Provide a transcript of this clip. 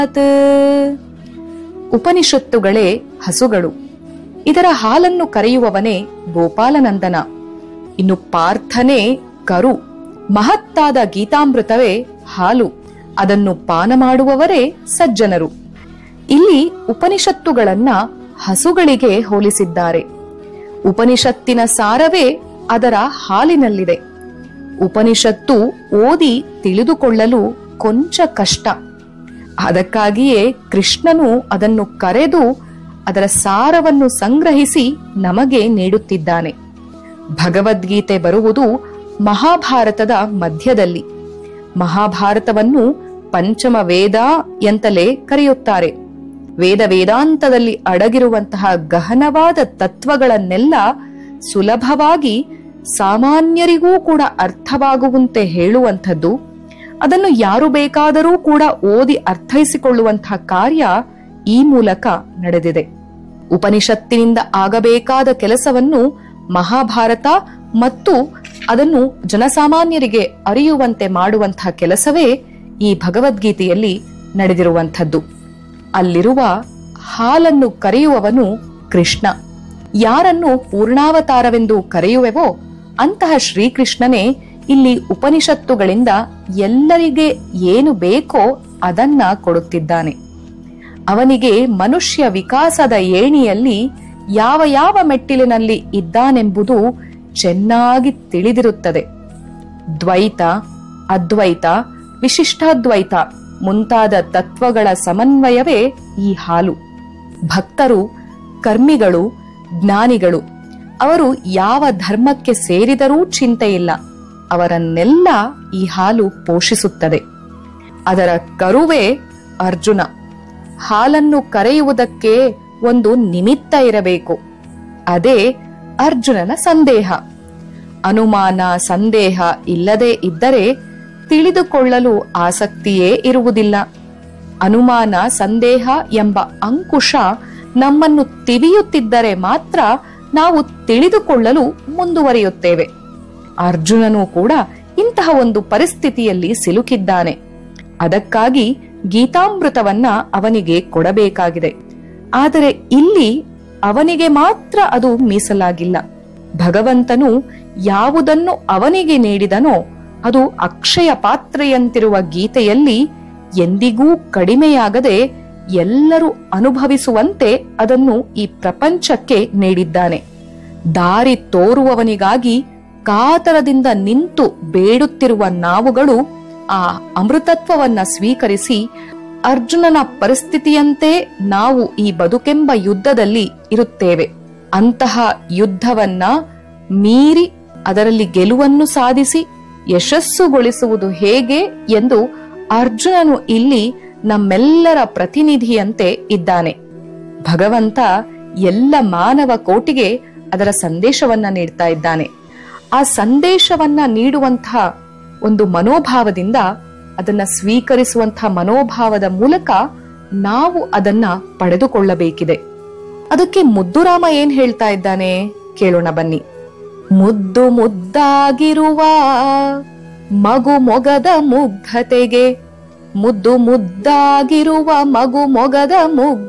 ಉಪನಿಷತ್ತುಗಳೇ ಹಸುಗಳು ಇದರ ಹಾಲನ್ನು ಕರೆಯುವವನೇ ಗೋಪಾಲನಂದನ ಇನ್ನು ಪಾರ್ಥನೇ ಕರು ಮಹತ್ತಾದ ಗೀತಾಮೃತವೇ ಹಾಲು ಅದನ್ನು ಪಾನ ಮಾಡುವವರೇ ಸಜ್ಜನರು ಇಲ್ಲಿ ಉಪನಿಷತ್ತುಗಳನ್ನ ಹಸುಗಳಿಗೆ ಹೋಲಿಸಿದ್ದಾರೆ ಉಪನಿಷತ್ತಿನ ಸಾರವೇ ಅದರ ಹಾಲಿನಲ್ಲಿದೆ ಉಪನಿಷತ್ತು ಓದಿ ತಿಳಿದುಕೊಳ್ಳಲು ಕೊಂಚ ಕಷ್ಟ ಅದಕ್ಕಾಗಿಯೇ ಕೃಷ್ಣನು ಅದನ್ನು ಕರೆದು ಅದರ ಸಾರವನ್ನು ಸಂಗ್ರಹಿಸಿ ನಮಗೆ ನೀಡುತ್ತಿದ್ದಾನೆ ಭಗವದ್ಗೀತೆ ಬರುವುದು ಮಹಾಭಾರತದ ಮಧ್ಯದಲ್ಲಿ ಮಹಾಭಾರತವನ್ನು ಪಂಚಮ ವೇದ ಎಂತಲೇ ಕರೆಯುತ್ತಾರೆ ವೇದ ವೇದಾಂತದಲ್ಲಿ ಅಡಗಿರುವಂತಹ ಗಹನವಾದ ತತ್ವಗಳನ್ನೆಲ್ಲ ಸುಲಭವಾಗಿ ಸಾಮಾನ್ಯರಿಗೂ ಕೂಡ ಅರ್ಥವಾಗುವಂತೆ ಹೇಳುವಂಥದ್ದು ಅದನ್ನು ಯಾರು ಬೇಕಾದರೂ ಕೂಡ ಓದಿ ಅರ್ಥೈಸಿಕೊಳ್ಳುವಂತಹ ಕಾರ್ಯ ಈ ಮೂಲಕ ನಡೆದಿದೆ ಉಪನಿಷತ್ತಿನಿಂದ ಆಗಬೇಕಾದ ಕೆಲಸವನ್ನು ಮಹಾಭಾರತ ಮತ್ತು ಅದನ್ನು ಜನಸಾಮಾನ್ಯರಿಗೆ ಅರಿಯುವಂತೆ ಮಾಡುವಂತಹ ಕೆಲಸವೇ ಈ ಭಗವದ್ಗೀತೆಯಲ್ಲಿ ನಡೆದಿರುವಂಥದ್ದು ಅಲ್ಲಿರುವ ಹಾಲನ್ನು ಕರೆಯುವವನು ಕೃಷ್ಣ ಯಾರನ್ನು ಪೂರ್ಣಾವತಾರವೆಂದು ಕರೆಯುವೆವೋ ಅಂತಹ ಶ್ರೀಕೃಷ್ಣನೇ ಇಲ್ಲಿ ಉಪನಿಷತ್ತುಗಳಿಂದ ಎಲ್ಲರಿಗೆ ಏನು ಬೇಕೋ ಅದನ್ನ ಕೊಡುತ್ತಿದ್ದಾನೆ ಅವನಿಗೆ ಮನುಷ್ಯ ವಿಕಾಸದ ಏಣಿಯಲ್ಲಿ ಯಾವ ಯಾವ ಮೆಟ್ಟಿಲಿನಲ್ಲಿ ಇದ್ದಾನೆಂಬುದು ಚೆನ್ನಾಗಿ ತಿಳಿದಿರುತ್ತದೆ ದ್ವೈತ ಅದ್ವೈತ ವಿಶಿಷ್ಟಾದ್ವೈತ ಮುಂತಾದ ತತ್ವಗಳ ಸಮನ್ವಯವೇ ಈ ಹಾಲು ಭಕ್ತರು ಕರ್ಮಿಗಳು ಜ್ಞಾನಿಗಳು ಅವರು ಯಾವ ಧರ್ಮಕ್ಕೆ ಸೇರಿದರೂ ಚಿಂತೆಯಿಲ್ಲ ಅವರನ್ನೆಲ್ಲ ಈ ಹಾಲು ಪೋಷಿಸುತ್ತದೆ ಅದರ ಕರುವೇ ಅರ್ಜುನ ಹಾಲನ್ನು ಕರೆಯುವುದಕ್ಕೆ ಒಂದು ನಿಮಿತ್ತ ಇರಬೇಕು ಅದೇ ಅರ್ಜುನನ ಸಂದೇಹ ಅನುಮಾನ ಸಂದೇಹ ಇಲ್ಲದೆ ಇದ್ದರೆ ತಿಳಿದುಕೊಳ್ಳಲು ಆಸಕ್ತಿಯೇ ಇರುವುದಿಲ್ಲ ಅನುಮಾನ ಸಂದೇಹ ಎಂಬ ಅಂಕುಶ ನಮ್ಮನ್ನು ತಿವಿಯುತ್ತಿದ್ದರೆ ಮಾತ್ರ ನಾವು ತಿಳಿದುಕೊಳ್ಳಲು ಮುಂದುವರಿಯುತ್ತೇವೆ ಅರ್ಜುನನು ಕೂಡ ಇಂತಹ ಒಂದು ಪರಿಸ್ಥಿತಿಯಲ್ಲಿ ಸಿಲುಕಿದ್ದಾನೆ ಅದಕ್ಕಾಗಿ ಗೀತಾಮೃತವನ್ನ ಅವನಿಗೆ ಕೊಡಬೇಕಾಗಿದೆ ಆದರೆ ಇಲ್ಲಿ ಅವನಿಗೆ ಮಾತ್ರ ಅದು ಮೀಸಲಾಗಿಲ್ಲ ಭಗವಂತನು ಯಾವುದನ್ನು ಅವನಿಗೆ ನೀಡಿದನೋ ಅದು ಅಕ್ಷಯ ಪಾತ್ರೆಯಂತಿರುವ ಗೀತೆಯಲ್ಲಿ ಎಂದಿಗೂ ಕಡಿಮೆಯಾಗದೆ ಎಲ್ಲರೂ ಅನುಭವಿಸುವಂತೆ ಅದನ್ನು ಈ ಪ್ರಪಂಚಕ್ಕೆ ನೀಡಿದ್ದಾನೆ ದಾರಿ ತೋರುವವನಿಗಾಗಿ ಕಾತರದಿಂದ ನಿಂತು ಬೇಡುತ್ತಿರುವ ನಾವುಗಳು ಆ ಅಮೃತತ್ವವನ್ನ ಸ್ವೀಕರಿಸಿ ಅರ್ಜುನನ ಪರಿಸ್ಥಿತಿಯಂತೆ ನಾವು ಈ ಬದುಕೆಂಬ ಯುದ್ಧದಲ್ಲಿ ಇರುತ್ತೇವೆ ಅಂತಹ ಯುದ್ಧವನ್ನ ಮೀರಿ ಅದರಲ್ಲಿ ಗೆಲುವನ್ನು ಸಾಧಿಸಿ ಯಶಸ್ಸುಗೊಳಿಸುವುದು ಹೇಗೆ ಎಂದು ಅರ್ಜುನನು ಇಲ್ಲಿ ನಮ್ಮೆಲ್ಲರ ಪ್ರತಿನಿಧಿಯಂತೆ ಇದ್ದಾನೆ ಭಗವಂತ ಎಲ್ಲ ಮಾನವ ಕೋಟಿಗೆ ಅದರ ಸಂದೇಶವನ್ನ ನೀಡ್ತಾ ಇದ್ದಾನೆ ಆ ಸಂದೇಶವನ್ನ ನೀಡುವಂತಹ ಒಂದು ಮನೋಭಾವದಿಂದ ಅದನ್ನ ಸ್ವೀಕರಿಸುವಂತಹ ಮನೋಭಾವದ ಮೂಲಕ ನಾವು ಅದನ್ನ ಪಡೆದುಕೊಳ್ಳಬೇಕಿದೆ ಅದಕ್ಕೆ ಮುದ್ದುರಾಮ ಏನ್ ಹೇಳ್ತಾ ಇದ್ದಾನೆ ಕೇಳೋಣ ಬನ್ನಿ ಮುದ್ದು ಮುದ್ದಾಗಿರುವ ಮಗು ಮೊಗದ ಮುಗ್ಧತೆಗೆ ಮುದ್ದು ಮುದ್ದಾಗಿರುವ ಮಗು ಮೊಗದ ಮುಗ್ಧ